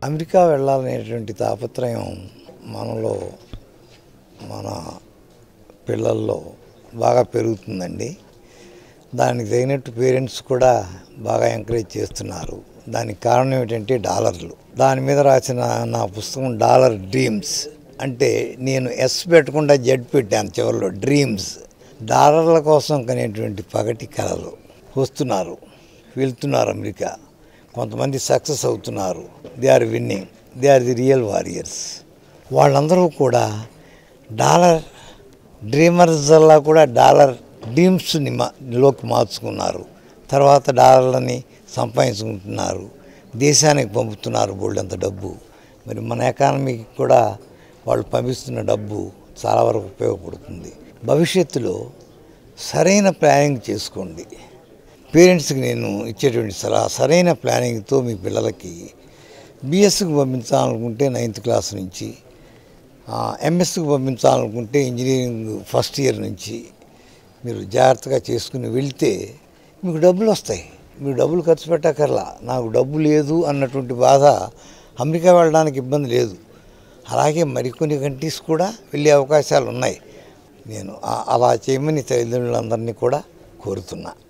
America వెళ్ళాలనేటువంటి తాపత్రయం మనలో మన పిల్లల్లో బాగా పెరుగుతుందండి దానికి తగినట్టు పేరెంట్స్ కూడా బాగా ఎంకరేజ్ చేస్తున్నారు దానికి కారణం ఏమిటంటే డాలర్లు దాని మీద రాసిన నా పుస్తకం డాలర్ డ్రీమ్స్ అంటే నేను ఎస్ పెట్టకుండా జెడ్ పెట్టాను చివరిలో డ్రీమ్స్ డాలర్ల కోసం కనేటువంటి పగటి కళలు వస్తున్నారు వెళ్తున్నారు అమెరికా కొంతమంది సక్సెస్ అవుతున్నారు they are winning they are the real warriors వాళ్ళందరూ కూడా డాలర్ డ్రీమర్స్లా కూడా డాలర్ డ్రీమ్స్ని మా లోకి మార్చుకున్నారు తర్వాత డాలర్లని సంపాదించుకుంటున్నారు దేశానికి పంపుతున్నారు బోల్డంత డబ్బు మరి మన ఎకానమీకి కూడా వాళ్ళు పంపిస్తున్న డబ్బు చాలా వరకు ఉపయోగపడుతుంది భవిష్యత్తులో సరైన ప్లానింగ్ చేసుకోండి పేరెంట్స్కి నేను ఇచ్చేటువంటి సలహా సరైన ప్లానింగ్తో మీ పిల్లలకి బిఎస్సికి పంపించాలనుకుంటే నైన్త్ క్లాస్ నుంచి ఎంఎస్కి పంపించాలనుకుంటే ఇంజనీరింగ్ ఫస్ట్ ఇయర్ నుంచి మీరు జాగ్రత్తగా చేసుకుని వెళ్తే మీకు డబ్బులు వస్తాయి మీరు డబ్బులు ఖర్చు పెట్టక్కర్లా నాకు డబ్బు లేదు అన్నటువంటి బాధ అమెరికా వెళ్ళడానికి ఇబ్బంది లేదు అలాగే మరికొన్ని కంట్రీస్ కూడా వెళ్ళే అవకాశాలు ఉన్నాయి నేను ఆ- అలా చేయమని తల్లిదండ్రులందరినీ కూడా కోరుతున్నా